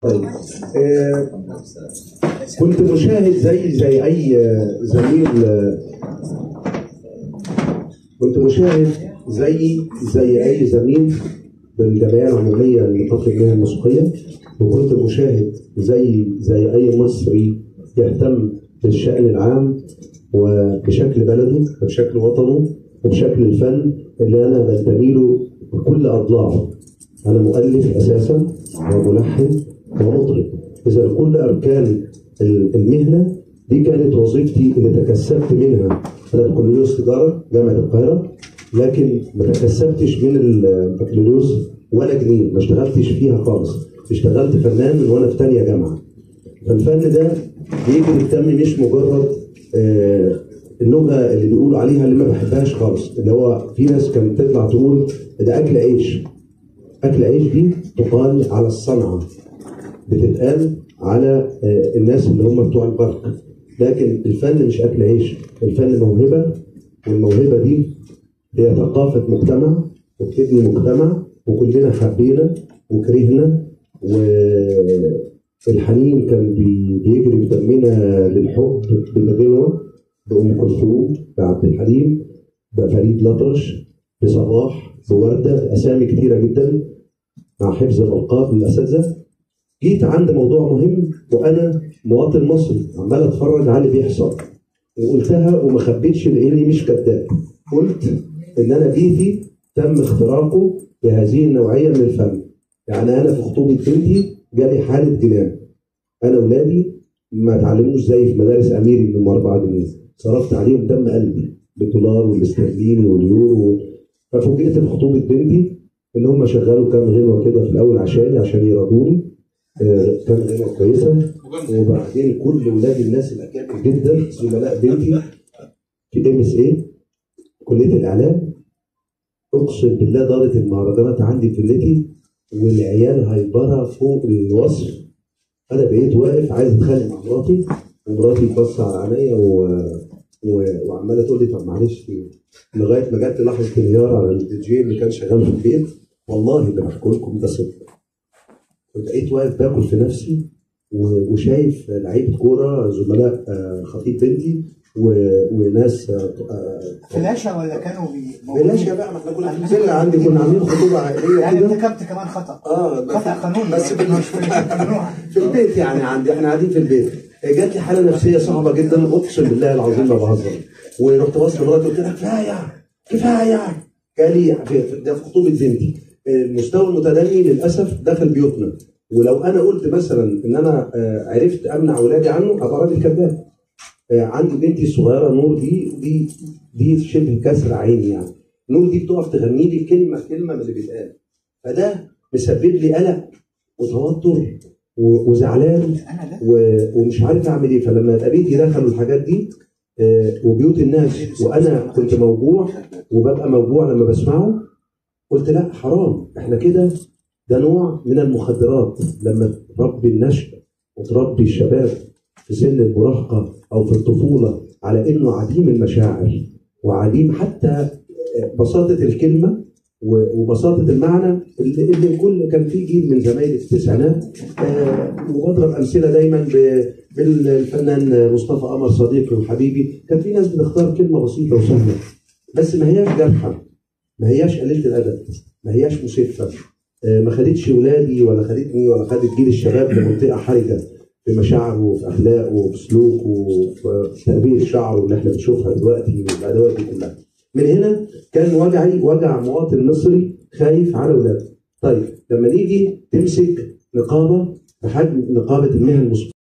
طيب آه كنت مشاهد زي زي اي آه، زميل آه، كنت مشاهد زي زي اي زميل بالجمعيه العموميه لنقاط المهن الموسيقيه وكنت مشاهد زي زي اي مصري يهتم بالشان العام وبشكل بلده وبشكل وطنه وبشكل الفن اللي انا بنتمي له بكل اضلاعه انا مؤلف اساسا وملحن ومطرب اذا كل اركان المهنه دي كانت وظيفتي اللي تكسبت منها انا بكالوريوس تجاره جامعه القاهره لكن ما تكسبتش من البكالوريوس ولا جنيه ما اشتغلتش فيها خالص اشتغلت فنان من وانا في ثانيه جامعه فالفن ده بيجري في دمي مش مجرد آه، اللغه اللي بيقولوا عليها اللي ما بحبهاش خالص اللي هو في ناس كانت تطلع تقول ده اكل عيش اكل عيش دي تقال على الصنعه بتتقال على آه، الناس اللي هم بتوع البرق لكن الفن مش اكل عيش الفن موهبه والموهبه دي هي ثقافه مجتمع وبتبني مجتمع وكلنا حبينا وكرهنا والحنين كان بي- بيجري في دمنا للحب بالغنوه بأم كلثوم بعبد الحليم بفريد الأطرش بصباح بوردة أسامي كتيرة جدا مع حفظ الألقاب للأساتذة جيت عند موضوع مهم وأنا مواطن مصري عمال أتفرج على اللي بيحصل وقلتها وما خبيتش لأني مش كذاب قلت إن أنا بيتي تم اختراقه بهذه النوعية من الفن يعني أنا في خطوبة بنتي جالي حالة جنان أنا أولادي ما اتعلموش زي في مدارس أميري من 4 جنيه صرفت عليهم دم قلبي بالدولار والاسترليني واليورو ففوجئت في خطوبه بنتي ان هم شغلوا كام غنوه كده في الاول عشاني عشان يرضوني آه، كام غنوه كويسه وبعدين كل ولاد الناس الاكابر جدا زملاء بنتي في ام اس اي كليه الاعلام اقسم بالله دارت المهرجانات عندي في كليتي والعيال هايبره فوق الوصف انا بقيت واقف عايز اتخانق مع مراتي ومراتي تبص على عينيا و... و... وعماله تقول لي طب معلش لغايه ما جت لحظه انهيار على الدي جي اللي كان شغال في البيت والله اللي بحكي لكم ده صدق كنت بقيت واقف باكل في نفسي و... وشايف لعيبه كوره زملاء آه، خطيب بنتي و... وناس آه، آه، فلاشة ولا كانوا بي بلاش يا بقى ما احنا كنا في الفيلا عندي كنا عاملين خطوبه عائليه يعني كده ارتكبت كمان خطأ اه خطأ قانوني بس يعني في مش ممنوع في البيت يعني عندي احنا قاعدين في البيت جات لي حاله نفسيه صعبه جدا اقسم بالله العظيم ما بهزر ورحت بص لمراتي قلت لها كفايه كفايه قال لي في- في- ده في خطوبه بنتي المستوى المتدني للاسف دخل بيوتنا ولو انا قلت مثلا ان انا آه، عرفت امنع اولادي عنه ابقى راجل كذاب آه، عندي بنتي الصغيره نور دي دي دي شبه كسر عيني يعني نور دي بتقف تغني لي كلمه كلمه من اللي بيتقال فده مسبب لي قلق وتوتر و- وزعلان انا ده و- ومش عارف اعمل ايه فلما يبقى بيتي دخلوا الحاجات دي آه، وبيوت الناس وانا كنت موجوع وببقى موجوع لما بسمعه قلت لا حرام احنا كده ده نوع من المخدرات لما تربي النشء وتربي الشباب في سن المراهقه او في الطفوله على انه عديم المشاعر وعديم حتى آه، بساطه الكلمه و- وبساطه المعنى اللي, اللي الكل كان في جيل من زمايلي في التسعينات آه، وبضرب امثله دايما ب- بالفنان مصطفى قمر صديقي وحبيبي كان في ناس بتختار كلمه بسيطه وسهله بس ما هياش جارحه ما هياش قليله الادب ما هياش مسفه آه، ما خدتش ولادي ولا خدتني ولا خدت جيل الشباب لمنطقه حرجه في مشاعره وفي اخلاقه وفي سلوكه وفي تربيه شعره اللي احنا بنشوفها دلوقتي والادوات دي كلها. من هنا كان وجعي وجع مواطن مصري خايف على اولاده. طيب لما نيجي تمسك نقابه بحجم نقابه المهن الموسيقيه